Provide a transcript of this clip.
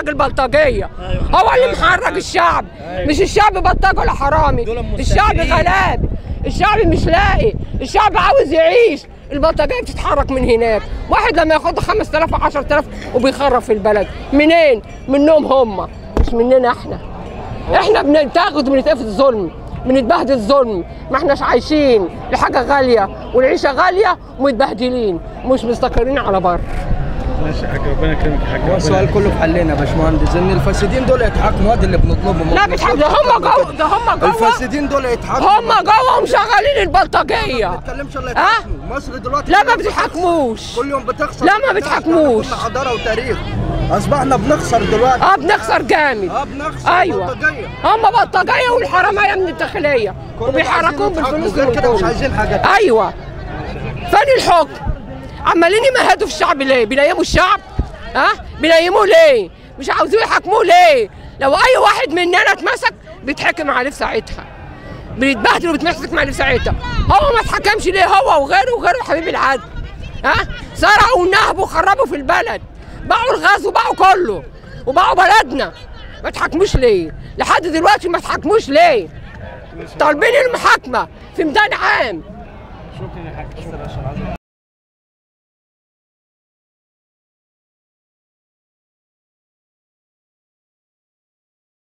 محرج البلطجيه هو اللي محرج الشعب مش الشعب بلطجي ولا حرامي الشعب غلاب الشعب مش لاقي الشعب عاوز يعيش البلطجيه بتتحرك من هناك واحد لما ياخد 5000 و 10000 وبيخرب في البلد منين منهم هم مش مننا احنا احنا بنتاخد وبنتقفل الظلم بنتبهدل ظلم ما احناش عايشين لحاجه غاليه والعيشه غاليه ومتبهدلين مش مستقرين على بر ماشي يا حاج ربنا يكرمك يا حاج هو السؤال كله في حلنا يا باشمهندس ان الفاسدين دول يتحاكموا هذا اللي بنطلبه لا بيتحكموا ده هم جوه ده هم جوه الفاسدين دول يتحاكموا هم جوه ومشغلين البلطجيه ما بتتكلمش الا ها؟ يتحاكموا مصر دلوقتي لا كل ما يوم بتحكموش كل يوم بتخسر لا ما بتحكموش. كنا حضاره وتاريخ اصبحنا بنخسر دلوقتي اه بنخسر جامد اه بنخسر ايوه بلطجية. هم بلطجيه والحراميه من الداخليه كل وبيحركوهم ده عايزين بالفلوس يتحكموا، غير كده مش والكل. عايزين حاجه ايوه فين الحكم عمالين يمهدوا في الشعب ليه بينيموا الشعب ها بينيموه ليه مش عاوزين يحاكموه ليه لو اي واحد مننا اتمسك بيتحكم عليه في ساعتها بيتبهدل وبيتمسك عليه في ساعتها هو ما اتحكمش ليه هو وغيره وغيره حبيب العدل ها سرقوا ونهبوا وخربوا في البلد باعوا الغاز وباعوا كله وباعوا بلدنا ما تحكموش ليه لحد دلوقتي ما تحكموش ليه طالبين المحاكمه في ميدان عام شكرا يا حاج شكرا